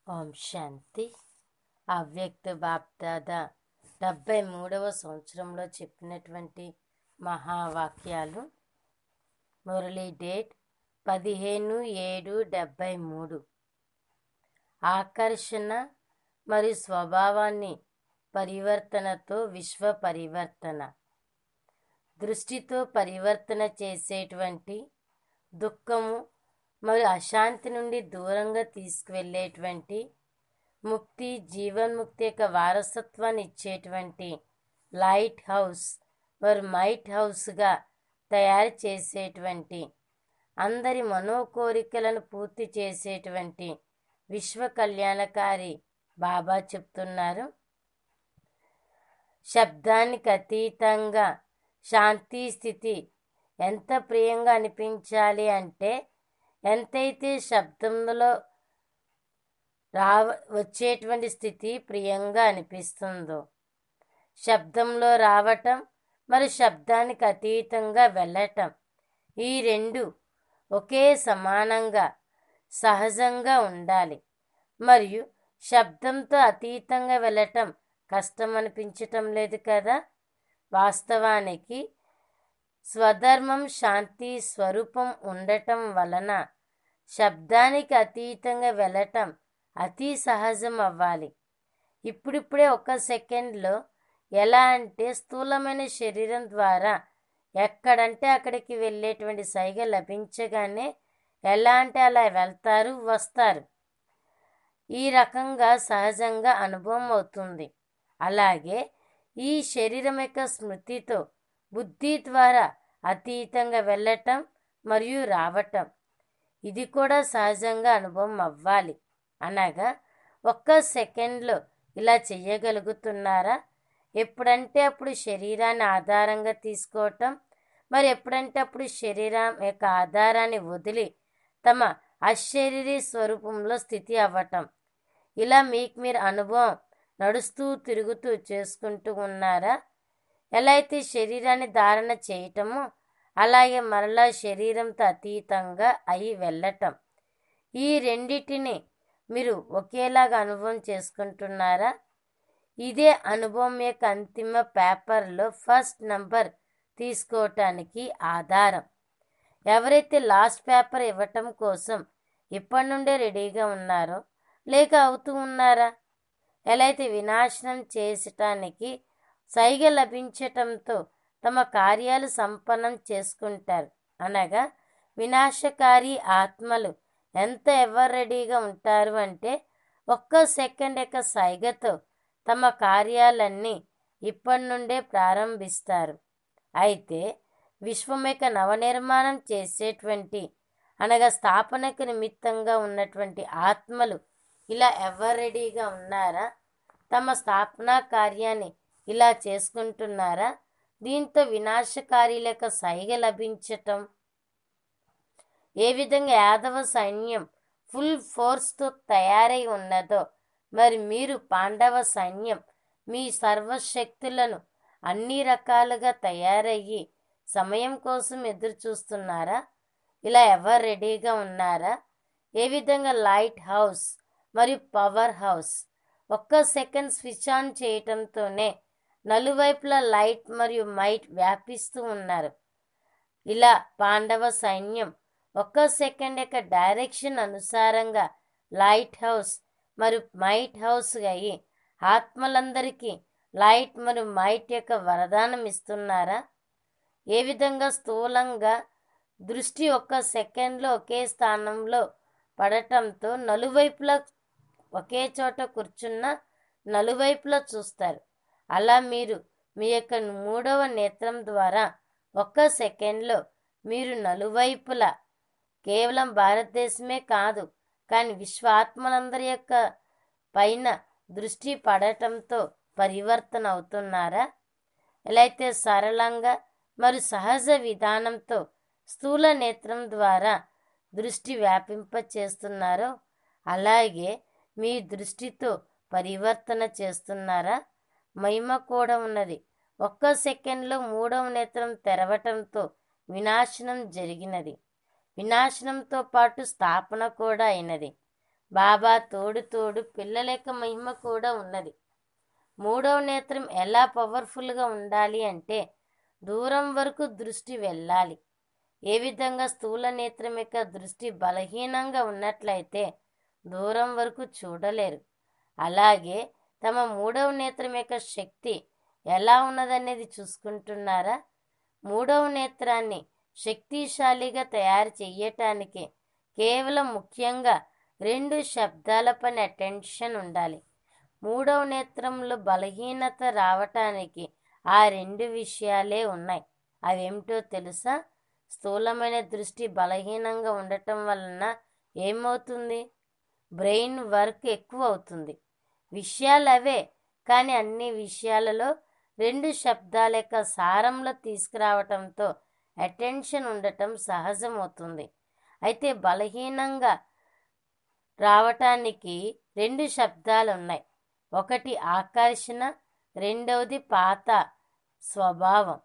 ఓం శాంతి అవ్యక్త బాప్దాద డెబ్బై మూడవ సంవత్సరంలో చెప్పినటువంటి మహావాక్యాలు మురళీ డేట్ పదిహేను ఏడు డెబ్బై మూడు ఆకర్షణ మరియు స్వభావాన్ని పరివర్తనతో విశ్వ పరివర్తన దృష్టితో పరివర్తన చేసేటువంటి దుఃఖము మరియు అశాంతి నుండి దూరంగా తీసుకువెళ్ళేటువంటి ముక్తి జీవన్ముక్తి యొక్క వారసత్వాన్ని ఇచ్చేటువంటి లైట్ హౌస్ మరియు మైట్ హౌస్గా తయారు చేసేటువంటి అందరి మనోకోరికలను పూర్తి చేసేటువంటి విశ్వ కళ్యాణకారి బాబా చెప్తున్నారు శబ్దానికి అతీతంగా శాంతి స్థితి ఎంత ప్రియంగా అనిపించాలి అంటే ఎంతైతే శబ్దంలో రావ వచ్చేటువంటి స్థితి ప్రియంగా అనిపిస్తుందో శబ్దంలో రావటం మరి శబ్దానికి అతీతంగా వెళ్ళటం ఈ రెండు ఒకే సమానంగా సహజంగా ఉండాలి మరియు శబ్దంతో అతీతంగా వెళ్ళటం కష్టం అనిపించటం లేదు కదా వాస్తవానికి స్వధర్మం శాంతి స్వరూపం ఉండటం వలన శబ్దానికి అతీతంగా వెళ్ళటం అతి సహజం అవ్వాలి ఇప్పుడిప్పుడే ఒక సెకండ్లో ఎలా అంటే స్థూలమైన శరీరం ద్వారా ఎక్కడంటే అక్కడికి వెళ్ళేటువంటి సైగ లభించగానే ఎలా అంటే అలా వెళ్తారు వస్తారు ఈ రకంగా సహజంగా అనుభవం అవుతుంది అలాగే ఈ శరీరం యొక్క స్మృతితో బుద్ధి ద్వారా అతీతంగా వెళ్ళటం మరియు రావటం ఇది కూడా సహజంగా అనుభవం అవ్వాలి అనగా ఒక్క సెకండ్లో ఇలా చెయ్యగలుగుతున్నారా ఎప్పుడంటే అప్పుడు శరీరాన్ని ఆధారంగా తీసుకోవటం మరి ఎప్పుడంటే అప్పుడు శరీరం యొక్క ఆధారాన్ని వదిలి తమ అశరీరీ స్వరూపంలో స్థితి అవ్వటం ఇలా మీకు మీరు అనుభవం నడుస్తూ తిరుగుతూ చేసుకుంటూ ఉన్నారా ఎలా అయితే శరీరాన్ని ధారణ చేయటమో అలాగే మరలా శరీరంతో అతీతంగా అయి వెళ్ళటం ఈ రెండిటిని మీరు ఒకేలాగా అనుభవం చేసుకుంటున్నారా ఇదే అనుభవం యొక్క అంతిమ పేపర్లో ఫస్ట్ నంబర్ తీసుకోవటానికి ఆధారం ఎవరైతే లాస్ట్ పేపర్ ఇవ్వటం కోసం ఇప్పటి నుండే రెడీగా ఉన్నారో లేక అవుతూ ఉన్నారా ఎలా అయితే వినాశనం చేసటానికి సైగ లభించటంతో తమ కార్యాలు సంపన్నం చేసుకుంటారు అనగా వినాశకారి ఆత్మలు ఎంత ఎవరు రెడీగా ఉంటారు అంటే ఒక్క సెకండ్ యొక్క సైగతో తమ కార్యాలన్నీ ఇప్పటి నుండే ప్రారంభిస్తారు అయితే విశ్వం యొక్క నవనిర్మాణం చేసేటువంటి అనగా స్థాపనకు నిమిత్తంగా ఉన్నటువంటి ఆత్మలు ఇలా ఎవరు రెడీగా ఉన్నారా తమ స్థాపనా కార్యాన్ని ఇలా చేసుకుంటున్నారా దీంతో వినాశకారీలకు సైగ లభించటం ఏ విధంగా యాదవ సైన్యం ఫుల్ ఫోర్స్తో తయారై ఉన్నదో మరి మీరు పాండవ సైన్యం మీ సర్వశక్తులను అన్ని రకాలుగా తయారయ్యి సమయం కోసం ఎదురు చూస్తున్నారా ఇలా ఎవరు రెడీగా ఉన్నారా ఏ విధంగా లైట్ హౌస్ మరియు పవర్ హౌస్ ఒక్క సెకండ్ స్విచ్ ఆన్ చేయటంతోనే నలువైపులా లైట్ మరియు మైట్ వ్యాపిస్తూ ఉన్నారు ఇలా పాండవ సైన్యం ఒక్క సెకండ్ యొక్క డైరెక్షన్ అనుసారంగా లైట్ హౌస్ మరియు మైట్ హౌస్ అయ్యి ఆత్మలందరికీ లైట్ మరియు మైట్ యొక్క వరదానం ఇస్తున్నారా ఏ విధంగా స్థూలంగా దృష్టి ఒక్క సెకండ్లో ఒకే స్థానంలో పడటంతో నలువైపులా ఒకే చోట కూర్చున్న నలువైపులా చూస్తారు అలా మీరు మీ యొక్క మూడవ నేత్రం ద్వారా ఒక్క సెకండ్లో మీరు నలువైపులా కేవలం భారతదేశమే కాదు కానీ విశ్వాత్మలందరి యొక్క పైన దృష్టి పడటంతో పరివర్తన అవుతున్నారా ఎలా అయితే సరళంగా మరి సహజ విధానంతో స్థూల నేత్రం ద్వారా దృష్టి వ్యాపింప చేస్తున్నారో అలాగే మీ దృష్టితో పరివర్తన చేస్తున్నారా మహిమ కూడా ఉన్నది ఒక్క సెకండ్లో మూడవ నేత్రం తెరవటంతో వినాశనం జరిగినది వినాశనంతో పాటు స్థాపన కూడా అయినది బాబా తోడు తోడు పిల్లల యొక్క మహిమ కూడా ఉన్నది మూడవ నేత్రం ఎలా పవర్ఫుల్గా ఉండాలి అంటే దూరం వరకు దృష్టి వెళ్ళాలి ఏ విధంగా స్థూల నేత్రం యొక్క దృష్టి బలహీనంగా ఉన్నట్లయితే దూరం వరకు చూడలేరు అలాగే తమ మూడవ నేత్రం యొక్క శక్తి ఎలా ఉన్నదనేది చూసుకుంటున్నారా మూడవ నేత్రాన్ని శక్తిశాలిగా తయారు చెయ్యటానికి కేవలం ముఖ్యంగా రెండు శబ్దాల పైన అటెన్షన్ ఉండాలి మూడవ నేత్రంలో బలహీనత రావటానికి ఆ రెండు విషయాలే ఉన్నాయి అవేమిటో తెలుసా స్థూలమైన దృష్టి బలహీనంగా ఉండటం వలన ఏమవుతుంది బ్రెయిన్ వర్క్ ఎక్కువ అవుతుంది విషయాలు అవే కానీ అన్ని విషయాలలో రెండు శబ్దాల యొక్క సారంలో తీసుకురావటంతో అటెన్షన్ ఉండటం సహజమవుతుంది అయితే బలహీనంగా రావటానికి రెండు శబ్దాలు ఉన్నాయి ఒకటి ఆకర్షణ రెండవది పాత స్వభావం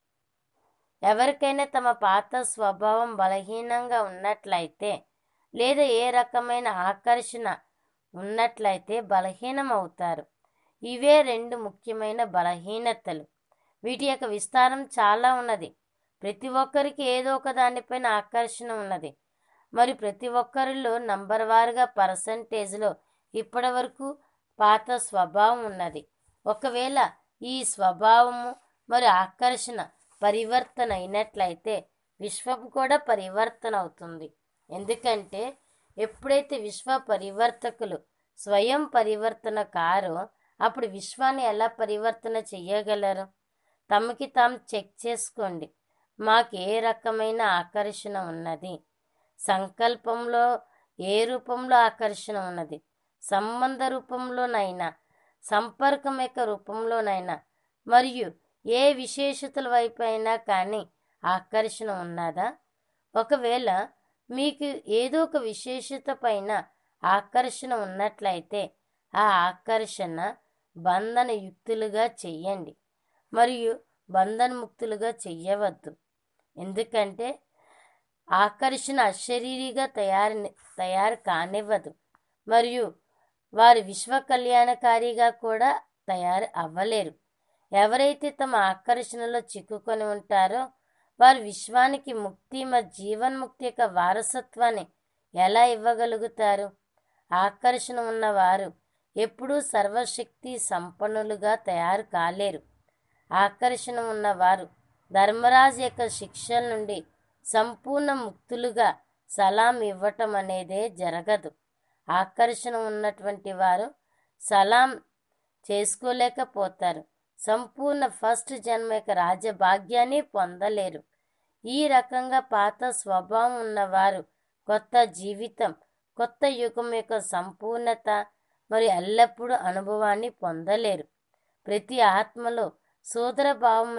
ఎవరికైనా తమ పాత స్వభావం బలహీనంగా ఉన్నట్లయితే లేదా ఏ రకమైన ఆకర్షణ ఉన్నట్లయితే బలహీనం అవుతారు ఇవే రెండు ముఖ్యమైన బలహీనతలు వీటి యొక్క విస్తారం చాలా ఉన్నది ప్రతి ఒక్కరికి ఏదో ఒక దానిపైన ఆకర్షణ ఉన్నది మరి ప్రతి ఒక్కరిలో నంబర్ వారుగా పర్సంటేజ్లో ఇప్పటి వరకు పాత స్వభావం ఉన్నది ఒకవేళ ఈ స్వభావము మరి ఆకర్షణ పరివర్తన అయినట్లయితే విశ్వం కూడా పరివర్తన అవుతుంది ఎందుకంటే ఎప్పుడైతే విశ్వ పరివర్తకులు స్వయం పరివర్తన కారో అప్పుడు విశ్వాన్ని ఎలా పరివర్తన చెయ్యగలరు తమకి తాము చెక్ చేసుకోండి మాకు ఏ రకమైన ఆకర్షణ ఉన్నది సంకల్పంలో ఏ రూపంలో ఆకర్షణ ఉన్నది సంబంధ రూపంలోనైనా సంపర్కం యొక్క రూపంలోనైనా మరియు ఏ విశేషతల వైపు అయినా కానీ ఆకర్షణ ఉన్నదా ఒకవేళ మీకు ఏదో ఒక విశేషత పైన ఆకర్షణ ఉన్నట్లయితే ఆ ఆకర్షణ బంధన యుక్తులుగా చెయ్యండి మరియు బంధన ముక్తులుగా చెయ్యవద్దు ఎందుకంటే ఆకర్షణ అశరీరిగా తయారు తయారు కానివ్వదు మరియు వారు విశ్వ కళ్యాణకారిగా కూడా తయారు అవ్వలేరు ఎవరైతే తమ ఆకర్షణలో చిక్కుకొని ఉంటారో వారు విశ్వానికి ముక్తి మ జీవన్ముక్తి యొక్క వారసత్వాన్ని ఎలా ఇవ్వగలుగుతారు ఆకర్షణ ఉన్నవారు ఎప్పుడూ సర్వశక్తి సంపన్నులుగా తయారు కాలేరు ఆకర్షణ ఉన్నవారు ధర్మరాజు యొక్క శిక్షల నుండి సంపూర్ణ ముక్తులుగా సలాం ఇవ్వటం అనేదే జరగదు ఆకర్షణ ఉన్నటువంటి వారు సలాం చేసుకోలేకపోతారు సంపూర్ణ ఫస్ట్ జన్మ యొక్క రాజభాగ్యాన్ని పొందలేరు ఈ రకంగా పాత స్వభావం ఉన్నవారు కొత్త జీవితం కొత్త యుగం యొక్క సంపూర్ణత మరియు ఎల్లప్పుడూ అనుభవాన్ని పొందలేరు ప్రతి ఆత్మలో సోదర భావం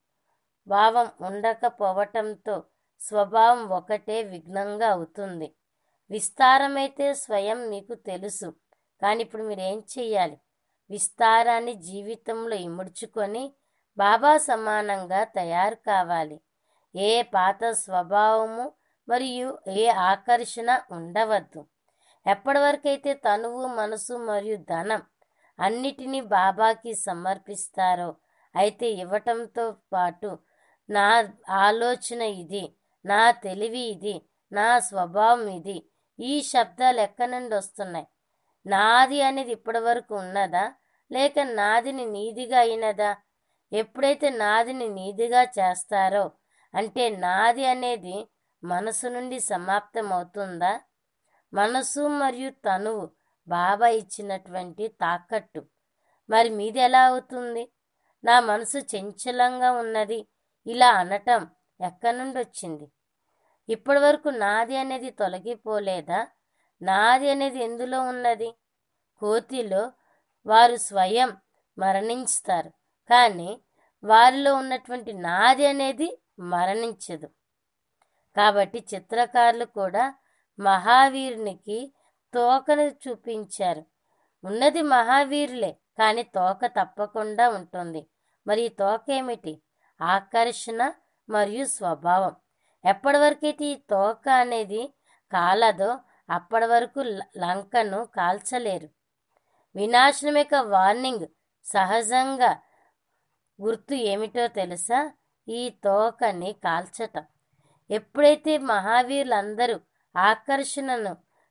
భావం ఉండకపోవటంతో స్వభావం ఒకటే విఘ్నంగా అవుతుంది విస్తారమైతే స్వయం మీకు తెలుసు కానీ ఇప్పుడు మీరు ఏం చెయ్యాలి విస్తారాన్ని జీవితంలో ఇముడ్చుకొని బాబా సమానంగా తయారు కావాలి ఏ పాత స్వభావము మరియు ఏ ఆకర్షణ ఉండవద్దు ఎప్పటి వరకైతే తనువు మనసు మరియు ధనం అన్నిటినీ బాబాకి సమర్పిస్తారో అయితే ఇవ్వటంతో పాటు నా ఆలోచన ఇది నా తెలివి ఇది నా స్వభావం ఇది ఈ శబ్దాలు ఎక్కడి నుండి వస్తున్నాయి నాది అనేది ఇప్పటి వరకు ఉన్నదా లేక నాదిని నీదిగా అయినదా ఎప్పుడైతే నాదిని నీదిగా చేస్తారో అంటే నాది అనేది మనసు నుండి సమాప్తం అవుతుందా మనసు మరియు తనువు బాబా ఇచ్చినటువంటి తాకట్టు మరి మీది ఎలా అవుతుంది నా మనసు చంచలంగా ఉన్నది ఇలా అనటం ఎక్కడి నుండి వచ్చింది ఇప్పటి వరకు నాది అనేది తొలగిపోలేదా నాది అనేది ఎందులో ఉన్నది కోతిలో వారు స్వయం మరణించుతారు కానీ వారిలో ఉన్నటువంటి నాది అనేది మరణించదు కాబట్టి చిత్రకారులు కూడా మహావీరునికి తోకను చూపించారు ఉన్నది మహావీరులే కానీ తోక తప్పకుండా ఉంటుంది మరి ఈ తోక ఏమిటి ఆకర్షణ మరియు స్వభావం ఎప్పటి వరకైతే ఈ తోక అనేది కాలదో అప్పటి వరకు ల- లంకను కాల్చలేరు వినాశనం యొక్క వార్నింగ్ సహజంగా గుర్తు ఏమిటో తెలుసా ఈ తోకని కాల్చటం ఎప్పుడైతే మహావీరులందరూ ఆకర్షణను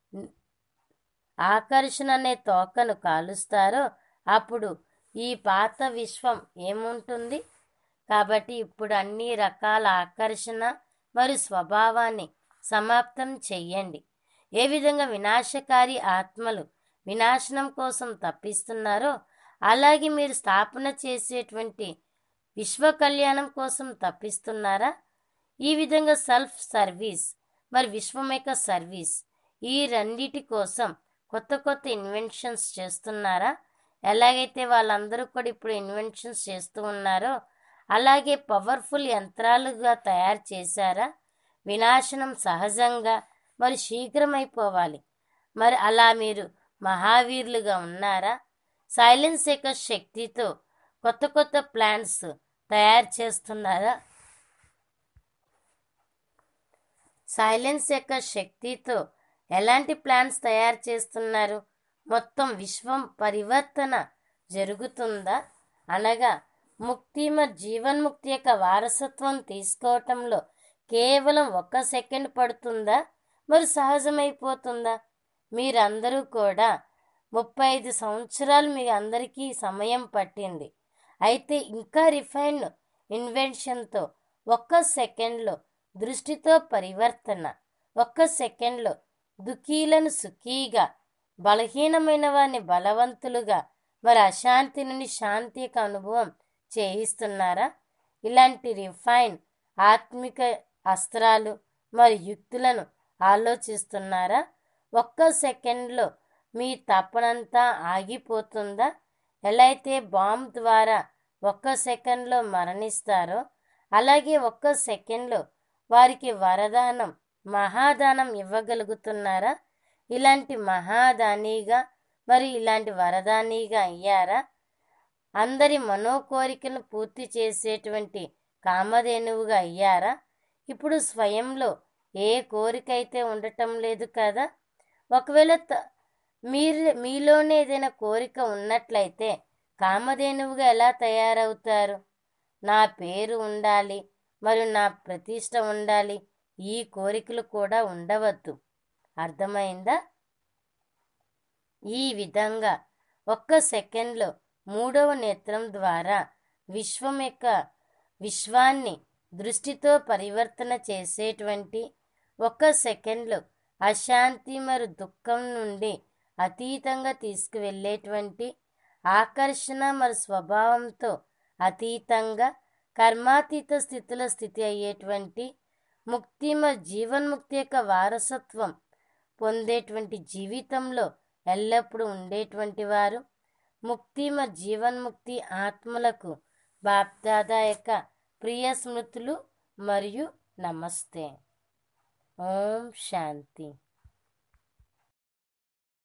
ఆకర్షణ అనే తోకను కాలుస్తారో అప్పుడు ఈ పాత విశ్వం ఏముంటుంది కాబట్టి ఇప్పుడు అన్ని రకాల ఆకర్షణ మరియు స్వభావాన్ని సమాప్తం చెయ్యండి ఏ విధంగా వినాశకారి ఆత్మలు వినాశనం కోసం తప్పిస్తున్నారో అలాగే మీరు స్థాపన చేసేటువంటి విశ్వ కళ్యాణం కోసం తప్పిస్తున్నారా ఈ విధంగా సెల్ఫ్ సర్వీస్ మరి విశ్వం యొక్క సర్వీస్ ఈ రెండిటి కోసం కొత్త కొత్త ఇన్వెన్షన్స్ చేస్తున్నారా ఎలాగైతే వాళ్ళందరూ కూడా ఇప్పుడు ఇన్వెన్షన్స్ చేస్తూ ఉన్నారో అలాగే పవర్ఫుల్ యంత్రాలుగా తయారు చేశారా వినాశనం సహజంగా మరి శీఘ్రమైపోవాలి మరి అలా మీరు మహావీరులుగా ఉన్నారా సైలెన్స్ యొక్క శక్తితో కొత్త కొత్త ప్లాన్స్ తయారు చేస్తున్నారా సైలెన్స్ యొక్క శక్తితో ఎలాంటి ప్లాన్స్ తయారు చేస్తున్నారు మొత్తం విశ్వం పరివర్తన జరుగుతుందా అనగా ముక్తి మరి జీవన్ముక్తి యొక్క వారసత్వం తీసుకోవటంలో కేవలం ఒక్క సెకండ్ పడుతుందా మరి సహజమైపోతుందా మీరందరూ కూడా ముప్పై ఐదు సంవత్సరాలు మీ అందరికీ సమయం పట్టింది అయితే ఇంకా రిఫైన్ ఇన్వెన్షన్తో ఒక్క సెకండ్లో దృష్టితో పరివర్తన ఒక్క సెకండ్లో దుఃఖీలను సుఖీగా బలహీనమైన వారిని బలవంతులుగా మరి అశాంతి నుండి శాంతి యొక్క అనుభవం చేయిస్తున్నారా ఇలాంటి రిఫైన్ ఆత్మిక అస్త్రాలు మరి యుక్తులను ఆలోచిస్తున్నారా ఒక్క సెకండ్లో మీ తపనంతా ఆగిపోతుందా ఎలా అయితే బాంబ్ ద్వారా ఒక్క సెకండ్లో మరణిస్తారో అలాగే ఒక్క సెకండ్లో వారికి వరదానం మహాదానం ఇవ్వగలుగుతున్నారా ఇలాంటి మహాదానిగా మరి ఇలాంటి వరదానిగా అయ్యారా అందరి మనోకోరికలను పూర్తి చేసేటువంటి కామధేనువుగా అయ్యారా ఇప్పుడు స్వయంలో ఏ కోరిక అయితే ఉండటం లేదు కదా ఒకవేళ త- మీరు మీలోనే ఏదైనా కోరిక ఉన్నట్లయితే కామధేనువుగా ఎలా తయారవుతారు నా పేరు ఉండాలి మరియు నా ప్రతిష్ట ఉండాలి ఈ కోరికలు కూడా ఉండవద్దు అర్థమైందా ఈ విధంగా ఒక్క సెకండ్లో మూడవ నేత్రం ద్వారా విశ్వం యొక్క విశ్వాన్ని దృష్టితో పరివర్తన చేసేటువంటి ఒక్క సెకండ్లో అశాంతి మరియు దుఃఖం నుండి అతీతంగా తీసుకువెళ్ళేటువంటి ఆకర్షణ మరియు స్వభావంతో అతీతంగా కర్మాతీత స్థితిలో స్థితి అయ్యేటువంటి ముక్తి మరియు జీవన్ముక్తి యొక్క వారసత్వం పొందేటువంటి జీవితంలో ఎల్లప్పుడూ ఉండేటువంటి వారు ముక్తి మరియు జీవన్ముక్తి ఆత్మలకు బాప్దాదా యొక్క ప్రియ స్మృతులు మరియు నమస్తే ఓం శాంతి